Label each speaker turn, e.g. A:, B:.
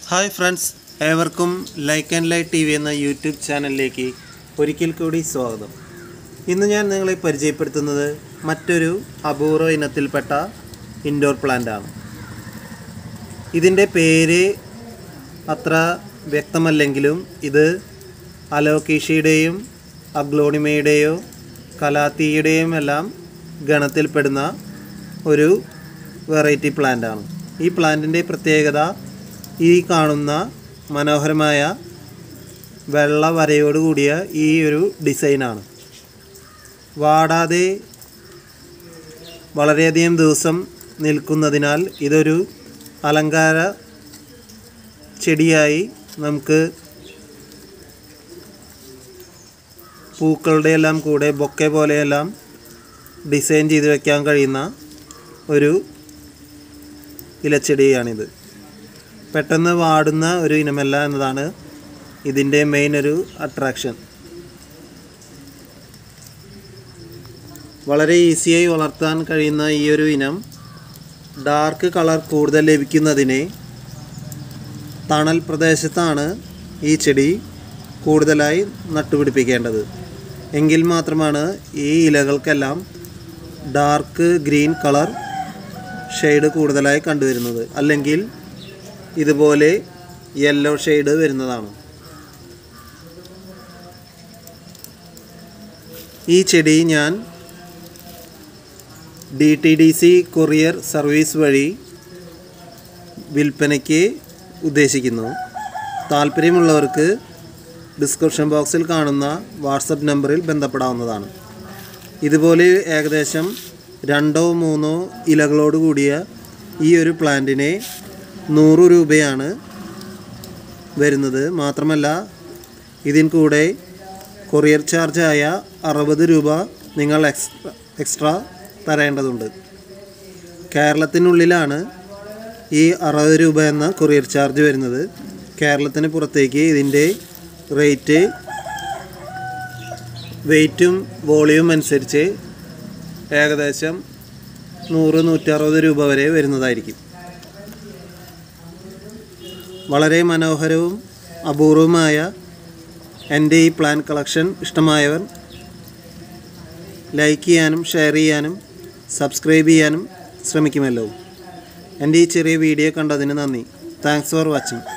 A: hi friends ഏവർക്കും like and light T V എന്ന യൂട്യൂബ് ചാനലിലേക്ക് ഒരിക്കൽ കൂടി സ്വാഗതം ഇന്ന് ഞാൻ നിങ്ങളെ പരിചയപ്പെടുത്തുന്നത് മറ്റൊരു അപൂർവ ഇനത്തിൽപ്പെട്ട ഇൻഡോർ പ്ലാന്റ് ആണ് ഇതിൻ്റെ പേര് അത്ര വ്യക്തമല്ലെങ്കിലും ഇത് അലോക്കീഷയുടെയും അഗ്ലോണിമയുടെയോ കലാത്തിയുടെയും എല്ലാം ഗണത്തിൽപ്പെടുന്ന ഒരു വെറൈറ്റി പ്ലാന്റ് ആണ് ഈ പ്ലാന്റിൻ്റെ പ്രത്യേകത ഈ കാണുന്ന മനോഹരമായ വെള്ള വരയോട് കൂടിയ ഈ ഒരു ഡിസൈനാണ് വാടാതെ വളരെയധികം ദിവസം നിൽക്കുന്നതിനാൽ ഇതൊരു അലങ്കാര ചെടിയായി നമുക്ക് പൂക്കളുടെ എല്ലാം കൂടെ ബൊക്കെ പോലെയെല്ലാം ഡിസൈൻ ചെയ്ത് വെക്കാൻ കഴിയുന്ന ഒരു ഇലച്ചെടിയാണിത് പെട്ടെന്ന് വാടുന്ന ഒരു ഇനമല്ല എന്നതാണ് ഇതിൻ്റെ മെയിൻ ഒരു അട്രാക്ഷൻ വളരെ ഈസിയായി വളർത്താൻ കഴിയുന്ന ഈ ഒരു ഇനം ഡാർക്ക് കളർ കൂടുതൽ ലഭിക്കുന്നതിന് തണൽ പ്രദേശത്താണ് ഈ ചെടി കൂടുതലായി നട്ടുപിടിപ്പിക്കേണ്ടത് എങ്കിൽ മാത്രമാണ് ഈ ഇലകൾക്കെല്ലാം ഡാർക്ക് ഗ്രീൻ കളർ ഷെയ്ഡ് കൂടുതലായി കണ്ടുവരുന്നത് അല്ലെങ്കിൽ ഇതുപോലെ യെല്ലോ ഷെയ്ഡ് വരുന്നതാണ് ഈ ചെടി ഞാൻ D T D C courier service വഴി വിൽപ്പനയ്ക്ക് ഉദ്ദേശിക്കുന്നു താല്പര്യമുള്ളവർക്ക് ഡിസ്ക്രിപ്ഷൻ ബോക്സിൽ കാണുന്ന വാട്സപ്പ് നമ്പറിൽ ബന്ധപ്പെടാവുന്നതാണ് ഇതുപോലെ ഏകദേശം രണ്ടോ മൂന്നോ ഇലകളോട് കൂടിയ ഈ ഒരു പ്ലാന്റിന് നൂറ് രൂപയാണ് വരുന്നത് മാത്രമല്ല ഇതിന് കൂടെ കൊറിയർ ചാർജായ അറുപത് രൂപ നിങ്ങൾ എക്സ്ട്രാ എക്സ്ട്രാ തരേണ്ടതുണ്ട് കേരളത്തിനുള്ളിലാണ് ഈ അറുപത് രൂപ എന്ന കൊറിയർ ചാർജ് വരുന്നത് കേരളത്തിന് പുറത്തേക്ക് ഇതിൻ്റെ റേറ്റ് വെയിറ്റും വോളിയും അനുസരിച്ച് ഏകദേശം നൂറ് നൂറ്ററുപത് രൂപ വരെ വരുന്നതായിരിക്കും വളരെ മനോഹരവും അപൂർവമായ എൻ്റെ ഈ പ്ലാൻ കളക്ഷൻ ഇഷ്ടമായവർ ലൈക്ക് ചെയ്യാനും ഷെയർ ചെയ്യാനും സബ്സ്ക്രൈബ് ചെയ്യാനും ശ്രമിക്കുമല്ലോ എൻ്റെ ഈ ചെറിയ വീഡിയോ കണ്ടതിന് നന്ദി താങ്ക്സ് ഫോർ വാച്ചിങ്